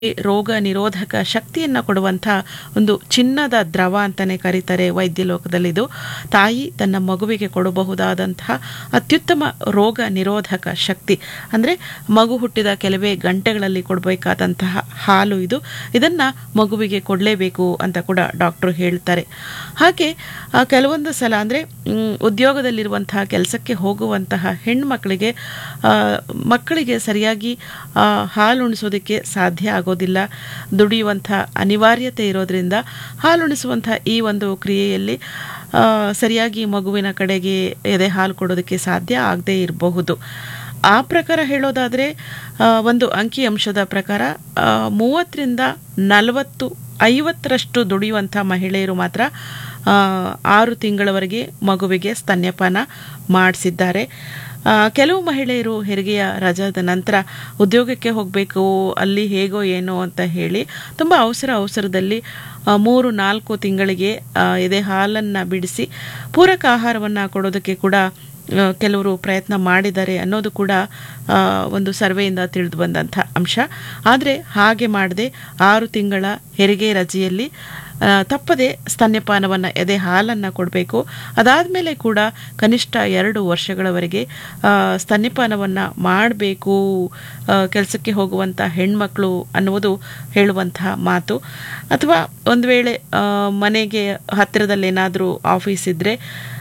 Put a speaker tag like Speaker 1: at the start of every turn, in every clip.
Speaker 1: ರೋಗ ನಿರೋಧಕ ಶಕ್ತಿಯನ್ನು ಕೊಡುವಂಥ ಒಂದು ಚಿನ್ನದ ದ್ರವ ಅಂತಲೇ ಕರೀತಾರೆ ವೈದ್ಯ ಲೋಕದಲ್ಲಿದು ತಾಯಿ ತನ್ನ ಮಗುವಿಗೆ ಕೊಡಬಹುದಾದಂತಹ ಅತ್ಯುತ್ತಮ ರೋಗ ನಿರೋಧಕ ಶಕ್ತಿ ಅಂದರೆ ಮಗು ಹುಟ್ಟಿದ ಕೆಲವೇ ಗಂಟೆಗಳಲ್ಲಿ ಕೊಡಬೇಕಾದಂತಹ ಹಾಲು ಇದು ಇದನ್ನು ಮಗುವಿಗೆ ಕೊಡಲೇಬೇಕು ಅಂತ ಕೂಡ ಡಾಕ್ಟ್ರು ಹೇಳ್ತಾರೆ ಹಾಗೆ ಆ, ಕೆಲವೊಂದು ಸಲ ಅಂದರೆ ಉದ್ಯೋಗದಲ್ಲಿರುವಂತಹ ಕೆಲಸಕ್ಕೆ ಹೋಗುವಂತಹ ಹೆಣ್ಮಕ್ಳಿಗೆ ಆ, ಮಕ್ಕಳಿಗೆ ಸರಿಯಾಗಿ ಆ, ಹಾಲು ಉಣಿಸೋದಕ್ಕೆ ಸಾಧ್ಯ ಆಗೋದಿಲ್ಲ ದುಡಿಯುವಂಥ ಅನಿವಾರ್ಯತೆ ಇರೋದ್ರಿಂದ ಹಾಲುಣಿಸುವಂಥ ಈ ಒಂದು ಕ್ರಿಯೆಯಲ್ಲಿ ಆ, ಸರಿಯಾಗಿ ಮಗುವಿನ ಕಡೆಗೆ ಎದೆ ಹಾಲು ಕೊಡೋದಕ್ಕೆ ಸಾಧ್ಯ ಆಗದೇ ಇರಬಹುದು ಆ ಪ್ರಕಾರ ಹೇಳೋದಾದರೆ ಆ, ಒಂದು ಅಂಕಿ ಅಂಶದ ಪ್ರಕಾರ ಆ, ಮೂವತ್ತರಿಂದ ನಲವತ್ತು ಐವತ್ತರಷ್ಟು ದುಡಿಯುವಂಥ ಮಹಿಳೆಯರು ಮಾತ್ರ ಆ, ಆರು ತಿಂಗಳವರೆಗೆ ಮಗುವಿಗೆ ಸ್ತನ್ಯಪಾನ ಮಾಡಿಸಿದ್ದಾರೆ ಆ, ಕೆಲವು ಮಹಿಳೆಯರು ಹೆರಿಗೆಯ ರಜಾದ ನಂತರ ಉದ್ಯೋಗಕ್ಕೆ ಹೋಗಬೇಕು ಅಲ್ಲಿ ಹೇಗೋ ಏನೋ ಅಂತ ಹೇಳಿ ತುಂಬ ಅವಸರ ಅವಸರದಲ್ಲಿ ಆ, ಮೂರು ನಾಲ್ಕು ತಿಂಗಳಿಗೆ ಆ, ಎದೆ ಹಾಲನ್ನು ಬಿಡಿಸಿ ಪೂರಕ ಆಹಾರವನ್ನು ಕೊಡೋದಕ್ಕೆ ಕೂಡ ಆ, ಕೆಲವರು ಪ್ರಯತ್ನ ಮಾಡಿದ್ದಾರೆ ಅನ್ನೋದು ಕೂಡ ಆ, ಒಂದು ಸರ್ವೆಯಿಂದ ತಿಳಿದು ಬಂದಂಥ ಅಂಶ ಆದರೆ ಹಾಗೆ ಮಾಡದೆ ಆರು ತಿಂಗಳ ಹೆರಿಗೆ ರಜೆಯಲ್ಲಿ ಆ, ತಪ್ಪದೆ ಸ್ತನ್ಯಪಾನವನ್ನು ಎದೆ ಹಾಲನ್ನು ಕೊಡಬೇಕು ಅದಾದಮೇಲೆ ಕೂಡ ಕನಿಷ್ಠ ಎರಡು ವರ್ಷಗಳವರೆಗೆ ಆ, ಸ್ತನ್ಯಪಾನವನ್ನು ಮಾಡಬೇಕು ಕೆಲಸಕ್ಕೆ ಹೋಗುವಂಥ ಹೆಣ್ಮಕ್ಳು ಅನ್ನುವುದು ಹೇಳುವಂತಹ ಮಾತು ಅಥವಾ ಒಂದು ವೇಳೆ ಆ, ಮನೆಗೆ ಹತ್ತಿರದಲ್ಲಿ ಏನಾದರೂ ಆಫೀಸ್ ಇದ್ದರೆ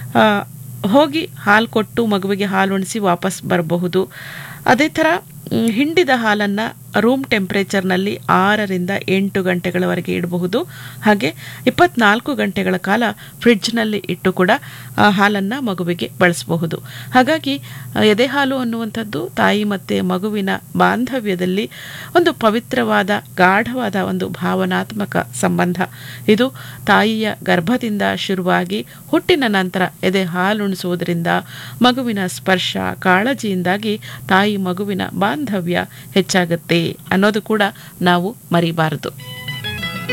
Speaker 1: ಹೋಗಿ ಹಾಲು ಕೊಟ್ಟು ಮಗುವಿಗೆ ಹಾಲು ಉಣಿಸಿ ವಾಪಸ್ ಬರಬಹುದು ಅದೇ ಥರ ಮ್, ಹಿಂಡಿದ ಹಾಲನ್ನು ರೂಮ್ ಟೆಂಪ್ರೇಚರ್ನಲ್ಲಿ ಆರರಿಂದ ಎಂಟು ಗಂಟೆಗಳವರೆಗೆ ಇಡಬಹುದು ಹಾಗೆ ಇಪ್ಪತ್ನಾಲ್ಕು ಗಂಟೆಗಳ ಕಾಲ ಫ್ರಿಡ್ಜ್ನಲ್ಲಿ ಇಟ್ಟು ಕೂಡ ಆ ಹಾಲನ್ನು ಮಗುವಿಗೆ ಬಳಸಬಹುದು ಹಾಗಾಗಿ ಆ, ಎದೆ ಹಾಲು ಅನ್ನುವಂಥದ್ದು ತಾಯಿ ಮತ್ತು ಮಗುವಿನ ಬಾಂಧವ್ಯದಲ್ಲಿ ಒಂದು ಪವಿತ್ರವಾದ ಗಾಢವಾದ ಒಂದು ಭಾವನಾತ್ಮಕ ಸಂಬಂಧ ಇದು ತಾಯಿಯ ಗರ್ಭದಿಂದ ಶುರುವಾಗಿ ಹುಟ್ಟಿನ ನಂತರ ಎದೆ ಹಾಲುಣಿಸುವುದರಿಂದ ಮಗುವಿನ ಸ್ಪರ್ಶ ಕಾಳಜಿಯಿಂದಾಗಿ ತಾಯಿ ಮಗುವಿನ ಬಾಂಧವ್ಯ ಹೆಚ್ಚಾಗುತ್ತೆ ಅನ್ನೋದು ಕೂಡ ನಾವು ಮರಿಬಾರದು